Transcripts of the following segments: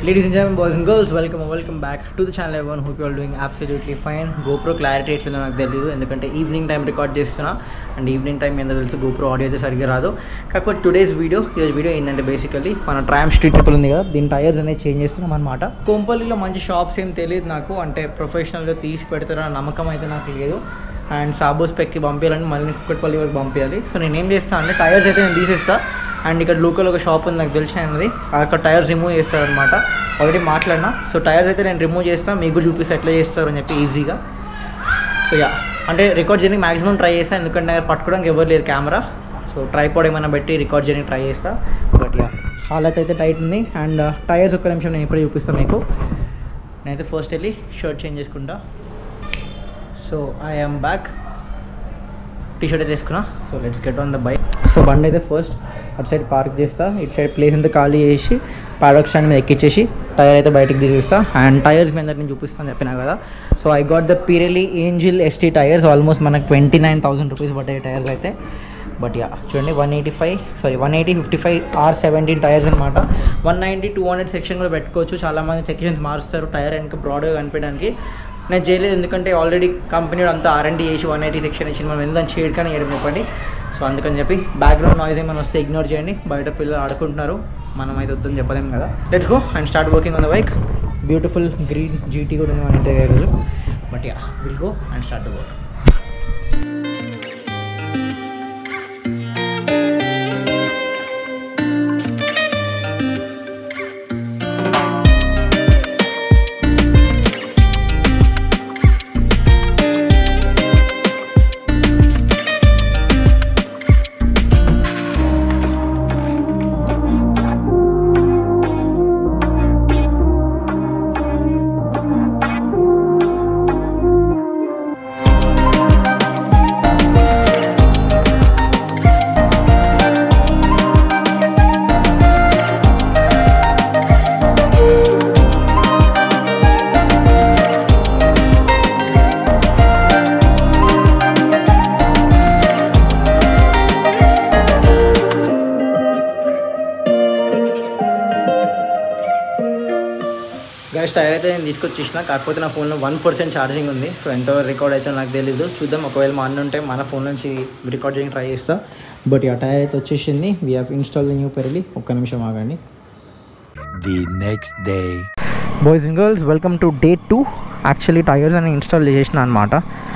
Ladies and gentlemen, boys and girls, welcome and welcome back to the channel everyone. Hope you all doing absolutely fine. GoPro clarity ఎట్లుందో నాకు తెలియదు ఎందుకంటే evening time record చేస్తున్నా and evening time ఏందో తెలుసు GoPro audio అయితే సరిగ్గా రాదు కాకపోతే టుడేస్ వీడియో ఈరోజు వీడియో ఏంటంటే బేసికల్లీ మన ట్రామ్ స్ట్రీట్ ట్రిపుల్ ఉంది కదా దీని టైర్స్ అనేది చేంజ్ చేస్తున్నాం అనమాట కోంపల్లిలో మంచి షాప్స్ ఏం తెలియదు నాకు అంటే ప్రొఫెషనల్గా తీసి పెడతారన్న నమ్మకం అయితే నాకు లేదు అండ్ సాబో స్పెక్కి పంపించాలని మళ్ళీ కుక్కట్పల్లి వరకు పంపించాలి సో నేను ఏం చేస్తాను అంటే టైర్స్ అయితే నేను తీసేస్తా అండ్ ఇక్కడ లోకల్ ఒక షాప్ ఉంది నాకు తెలిసిన అన్నది అక్కడ టైర్స్ రిమూవ్ చేస్తారనమాట ఆల్రెడీ మాట్లాడినా సో టైర్స్ అయితే నేను రిమూవ్ చేస్తాను మీకు కూడా చూపిస్తే ఎట్లా చేస్తారు అని చెప్పి ఈజీగా సో యా అంటే రికార్డ్ చేయడానికి మాక్సిమం ట్రై చేస్తాను ఎందుకంటే నాకు పట్టుకోవడానికి ఎవరు లేరు కెమెరా సో ట్రైపాడ్ ఏమైనా పెట్టి రికార్డ్ చేయడానికి ట్రై చేస్తా బట్ యా హాలత్ అయితే టైట్ ఉంది అండ్ టైర్స్ ఒక్క నిమిషం నేను ఇప్పుడే చూపిస్తాను మీకు నేనైతే ఫస్ట్ వెళ్ళి షర్ట్ చేంజ్ చేసుకుంటా so I'm back T shirt అయితే వేసుకున్నా so let's get on the bike so బండి అయితే ఫస్ట్ అటు సైడ్ పార్క్ చేస్తా ఇటు సైడ్ ప్లేస్ అంతా ఖాళీ చేసి ప్యాడక్ స్టాండ్ మీద ఎక్కించేసి టైర్ అయితే బయటకు తీసేస్తా అండ్ టైర్స్ మీద నేను చూపిస్తాను చెప్పినా కదా so I got the Pirelli Angel ST tyres almost మనకు ట్వంటీ నైన్ థౌసండ్ రూపీస్ పడ్డాయి టైర్స్ అయితే బట్ యా చూడండి one eighty five sorry one eighty fifty five or seventeen tyres అనమాట one ninety two hundred section కూడా పెట్టుకోవచ్చు చాలామంది sections మారుస్తారు tyre వెనక బ్రాడ్గా కనిపించడానికి నేను చేయలేదు ఎందుకంటే ఆల్రెడీ కంపెనీ అంతా ఆర్ఎండి చేసి వన్ ఎయిటీ సెక్షన్ ఇచ్చింది మనం ఎందుకు చేయడు కానీ చేయడం ఒకటి సో అందుకని చెప్పి బ్యాక్గ్రౌండ్ నాయిస్ ఏమైనా వస్తే ఇగ్నోర్ చేయండి బయట పిల్లలు ఆడుకుంటున్నారు మనం అయితే వద్దని చెప్పలేం కదా let's go and start working on the bike beautiful green GT కూడా ఉంది మన ఇంటి రోజు but yeah will go and start the work guys tyre అయితే నేను తీసుకొచ్చేసిన కాకపోతే నా ఫోన్లో వన్ పర్సెంట్ ఛార్జింగ్ ఉంది సో ఎంతవరకు రికార్డ్ అయితే నాకు తెలీదు చూద్దాం ఒకవేళ మా అన్న ఉంటే మన ఫోన్ నుంచి రికార్డ్ చేయడానికి ట్రై చేస్తా బట్ ఆ టైర్ అయితే వచ్చేసింది we have install the new Pirelli ఒక్క నిమిషం ఆగండి the next day. Boys and girls welcome to day two actually tyres అని ఇన్స్టాల్ చేసిన అనమాట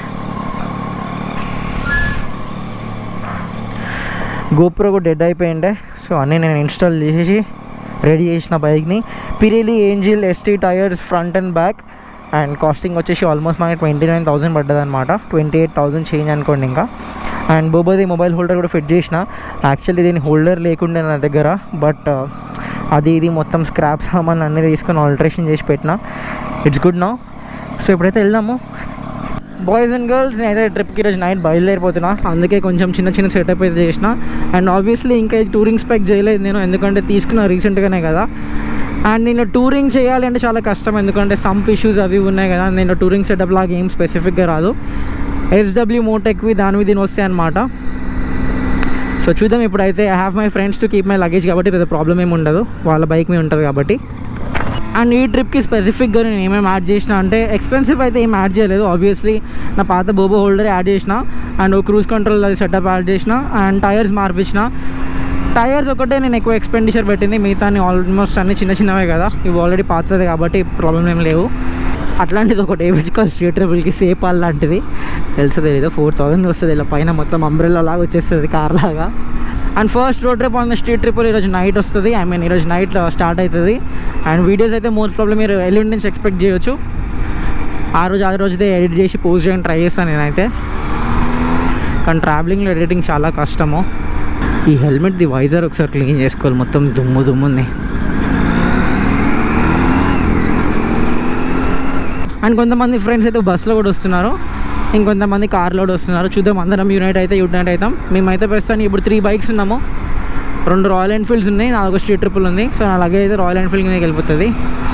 గోప్రో కూడా డెడ్ అయిపోయిండే సో అన్నీ నేను ఇన్స్టాల్ చేసేసి రెడీ చేసిన బైక్ని Pirelli Angel ST tyres front and back and casting వచ్చేసి ఆల్మోస్ట్ మనకి ట్వంటీ నైన్ థౌసండ్ పడ్డది అనమాట ట్వంటీ ఎయిట్ థౌసండ్ చేంజ్ అనుకోండి ఇంకా అండ్ బోబోది మొబైల్ హోల్డర్ కూడా ఫిట్ చేసిన యాక్చువల్లీ దీని హోల్డర్ లేకుండే నా దగ్గర బట్ అది ఇది మొత్తం స్క్రాప్ సామాన్ అన్నీ తీసుకొని ఆల్టరేషన్ చేసి పెట్టిన ఇట్స్ గుడ్ నో సో ఇప్పుడైతే వెళ్దాము బాయ్స్ అండ్ గర్ల్స్ నేనైతే ట్రిప్కి ఈరోజు నైట్ బయలుదేరిపోతున్నా అందుకే కొంచెం చిన్న చిన్న సెటప్ అయితే చేసిన అండ్ ఆబ్వియస్లీ ఇంకా టూరింగ్ స్పెక్ చేయలేదు నేను ఎందుకంటే తీసుకున్న రీసెంట్గానే కదా అండ్ నేను టూరింగ్ చేయాలి అంటే చాలా కష్టం ఎందుకంటే సంప్ ఇష్యూస్ అవి ఉన్నాయి కదా నేను టూరింగ్ సెటప్ లాగా ఏం స్పెసిఫిక్గా రాదు హెచ్డబ్ల్యూ మోటెక్వి దాని మీద వస్తాయి అనమాట సో చూద్దాం ఇప్పుడైతే I have my friends to keep my luggage కాబట్టి పెద్ద ప్రాబ్లం ఏమి ఉండదు వాళ్ళ బైక్ మీద ఉంటుంది కాబట్టి అండ్ ఈ ట్రిప్కి స్పెసిఫిక్గా నేను ఏమేమి యాడ్ చేసిన అంటే ఎక్స్పెన్సివ్ అయితే ఏం యాడ్ చేయలేదు ఆబ్వియస్లీ నా పాత బోబో హోల్డర్ యాడ్ చేసిన అండ్ క్రూజ్ కంట్రోల్ అది సెటప్ యాడ్ చేసిన అండ్ టైర్స్ మార్పించిన టైర్స్ ఒకటే నేను ఎక్కువ ఎక్స్పెండిచర్ పెట్టింది మిగతా ఆల్మోస్ట్ అన్ని చిన్న చిన్నవే కదా ఇవి ఆల్రెడీ పాతది కాబట్టి ప్రాబ్లం ఏం లేవు అట్లాంటిది ఒకటి ఏవిచ్చుకో స్ట్రీట్ ట్రిపుల్కి సేపాల్ లాంటిది తెలుసు తెలీదు ఫోర్ థౌసండ్ వస్తుంది ఇలా పైన మొత్తం అంబ్రెల్లా లాగా వచ్చేస్తుంది కార్ లాగా and first road trip on the Street Triple ఈరోజు నైట్ వస్తుంది ఐ మీన్ ఈరోజు నైట్ స్టార్ట్ అవుతుంది అండ్ వీడియోస్ అయితే మోస్ట్ ప్రాబ్లం మీరు ఎల్లుండి నుంచి ఎక్స్పెక్ట్ చేయొచ్చు ఆ రోజు ఆ రోజుదే ఎడిట్ చేసి పోస్ట్ చేయడానికి ట్రై చేస్తాను నేనైతే కానీ ట్రావెలింగ్లో ఎడిటింగ్ చాలా కష్టము ఈ హెల్మెట్ ది వైజర్ ఒకసారి క్లీన్ చేసుకోవాలి మొత్తం దుమ్ము దుమ్ము ఉంది అండ్ కొంతమంది ఫ్రెండ్స్ అయితే బస్సులో కూడా వస్తున్నారు ఇంకొంతమంది కార్లో కూడా వస్తున్నారు చూద్దాం అందరం యూనైట్ అయితే యూనైట్ అవుతాం మేమైతే ప్రస్తుతానికి ఇప్పుడు త్రీ బైక్స్ ఉన్నాము రెండు రాయల్ ఎన్ఫీల్డ్స్ ఉన్నాయి నాలుగు స్ట్రీట్ ట్రిపుల్ ఉంది సో నా లగేజ్ అయితే రాయల్ ఎన్ఫీల్డ్ మీదకి వెళ్ళిపోతుంది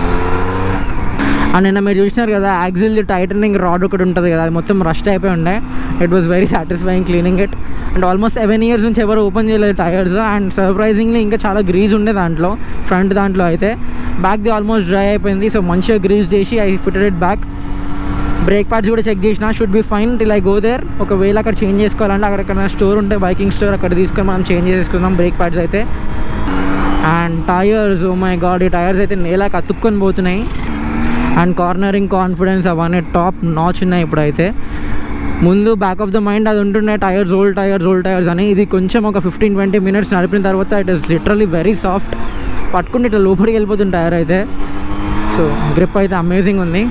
అండ్ నిన్న మీరు చూసినారు కదా యాక్సిల్ టైటనింగ్ రాడ్ ఒకటి ఉంటుంది కదా అది మొత్తం రస్ట్ అయిపోయి ఉండే it was very satisfying cleaning it and almost seven years నుంచి ఎవరు ఓపెన్ చేయలేదు టైర్స్ అండ్ సర్ప్రైజింగ్లీ ఇంకా చాలా గ్రీజ్ ఉండే దాంట్లో ఫ్రంట్ దాంట్లో అయితే బ్యాక్ది ఆల్మోస్ట్ డ్రై అయిపోయింది సో మంచిగా గ్రీస్ చేసి I fitted it back brake pads కూడా చెక్ చేసిన should be fine till I go there ఒకవేళ అక్కడ చేంజ్ చేసుకోవాలంటే అక్కడ ఎక్కడ స్టోర్ ఉంటే బైకింగ్ స్టోర్ అక్కడ తీసుకొని మనం చేంజ్ చేసుకుందాం బ్రేక్ ప్యాడ్స్ అయితే and tyres oh my God ఈ టైర్స్ అయితే నేలకు అతుక్కొని పోతున్నాయి అండ్ కార్నరింగ్ కాన్ఫిడెన్స్ అవన్నీ టాప్ నాచ్ ఉన్నాయి ఇప్పుడైతే ముందు బ్యాక్ ఆఫ్ ద మైండ్ అది ఉంటుండే tyres old tyres old tyres అని ఇది కొంచెం ఒక ఫిఫ్టీన్ ట్వంటీ మినిట్స్ నడిపిన తర్వాత it is literally very soft పట్టుకుంటే ఇట్లా లోపలికి వెళ్ళిపోతుంది టైర్ అయితే సో గ్రిప్ అయితే అమేజింగ్ ఉంది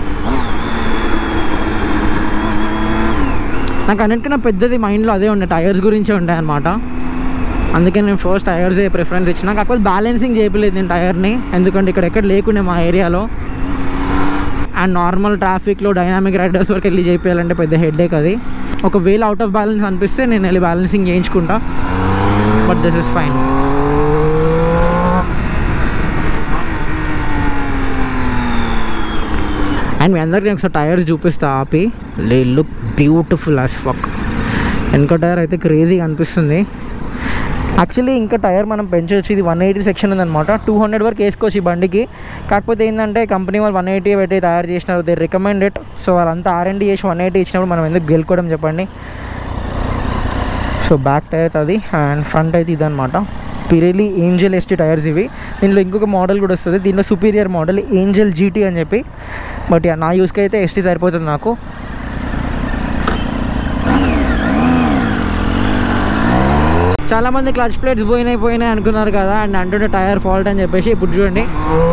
నాకు అన్నిటికన్నా పెద్దది మైండ్లో అదే ఉండే టైర్స్ గురించే ఉంటాయి అనమాట అందుకే నేను ఫస్ట్ టైర్సే ప్రిఫరెన్స్ ఇచ్చిన కాకపోతే బ్యాలెన్సింగ్ చేయలేదు నేను టైర్ని ఎందుకంటే ఇక్కడ ఎక్కడ లేకుండే మా ఏరియాలో అండ్ నార్మల్ ట్రాఫిక్లో డైనామిక్ రైడర్స్ వరకు వెళ్ళి చేయాలంటే పెద్ద హెడేక్ అది ఒకవేళ అవుట్ ఆఫ్ బ్యాలెన్స్ అనిపిస్తే నేను వెళ్ళి బ్యాలెన్సింగ్ చేయించుకుంటా but this is fine and మీ అందరికీ ఒకసారి టైర్స్ చూపిస్తా ఆపి లే లుక్ బ్యూటిఫుల్ అస్ ఫక్ వెనక టైర్ అయితే క్రేజీగా అనిపిస్తుంది యాక్చువల్లీ ఇంకా టైర్ మనం పెంచవచ్చు ఇది వన్ ఎయిటీ సెక్షన్ ఉందన్నమాట టూ హండ్రెడ్ వరకు వేసుకోవచ్చు ఈ బండికి కాకపోతే ఏంటంటే కంపెనీ వాళ్ళు వన్ ఎయిటీ పెట్టి తయారు చేసినారు దే రికమెండ్ ఇట్ సో వాళ్ళంతా ఆర్ఎండి చేసి వన్ ఎయిటీ ఇచ్చినప్పుడు మనం ఎందుకు గెలుకోవడం చెప్పండి సో బ్యాక్ టైర్ అది అండ్ ఫ్రంట్ అయితే ఇదనమాట పిరెలీ ఏంజల్ ఎస్టీ టైర్స్ ఇవి దీనిలో ఇంకొక మోడల్ కూడా వస్తుంది దీనిలో సుపీరియర్ మోడల్ ఏంజల్ జీటీ అని చెప్పి బట్ నా యూస్కి అయితే ఎస్టీ సరిపోతుంది నాకు చాలా మంది క్లచ్ ప్లేట్స్ పోయినాయి పోయినాయి అనుకున్నారు కదా అండ్ అంటుంటే టైర్ ఫాల్ట్ అని చెప్పేసి ఇప్పుడు చూడండి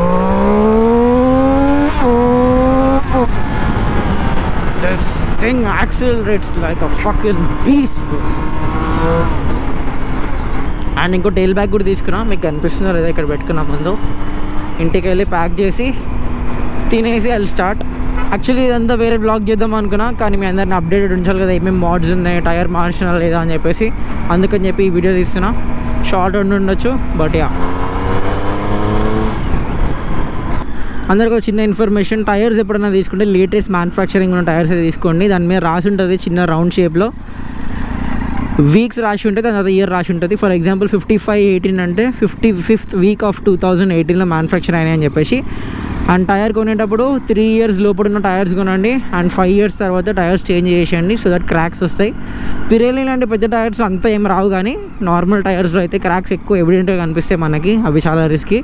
this thing accelerates like a fucking beast and ఇంకో టైల్ బ్యాగ్ కూడా తీసుకున్నా మీకు కనిపిస్తుందో లేదా ఇక్కడ పెట్టుకున్నా ముందు ఇంటికి వెళ్ళి ప్యాక్ చేసి తినేసి అది స్టార్ట్ యాక్చువల్లీ ఇదంతా వేరే బ్లాగ్ చేద్దాం అనుకున్నా కానీ మీ అందరిని అప్డేటెడ్ ఉంచాలి కదా ఏమేమి మోడ్స్ ఉన్నాయి టైర్ మార్చినా లేదా అని చెప్పేసి అందుకని చెప్పి ఈ వీడియో తీస్తున్నా షార్ట్ ఉండి ఉండొచ్చు బట్ యా అందరికి ఒక చిన్న ఇన్ఫర్మేషన్ టైర్స్ ఎప్పుడైనా తీసుకుంటే లేటెస్ట్ మ్యానుఫ్యాక్చరింగ్ ఉన్న టైర్స్ అయితే తీసుకోండి దాని మీద రాసి ఉంటుంది చిన్న రౌండ్ షేప్లో వీక్స్ రాసి ఉంటుంది దాని తర్వాత ఇయర్ రాసి ఉంటుంది for example fifty five eighteen అంటే fifty fifth week of two thousand ఎయిటీన్లో మ్యానుఫ్యాక్చర్ అయినాయి అని చెప్పేసి అండ్ టైర్ కొనేటప్పుడు త్రీ ఇయర్స్ లోపల ఉన్న టైర్స్ కొనండి అండ్ ఫైవ్ ఇయర్స్ తర్వాత టైర్స్ చేంజ్ చేసేయండి సో దట్ క్రాక్స్ వస్తాయి పిరేలి లాంటి పెద్ద టైర్స్ అంతా ఏం రావు కానీ నార్మల్ టైర్స్లో అయితే క్రాక్స్ ఎక్కువ ఎవిడెంట్గా కనిపిస్తాయి మనకి అవి చాలా రిస్కీ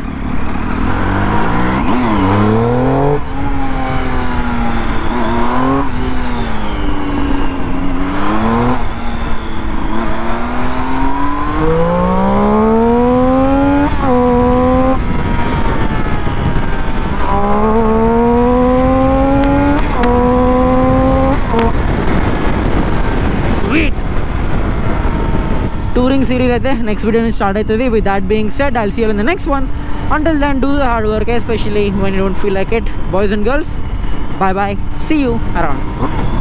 టూరింగ్ సిరీస్ అయితే నెక్స్ట్ వీడియో నుంచి స్టార్ట్ అవుతుంది with that being said I'll see in the next one until then do the hard work especially when you don't feel like it boys and girls bye bye see you around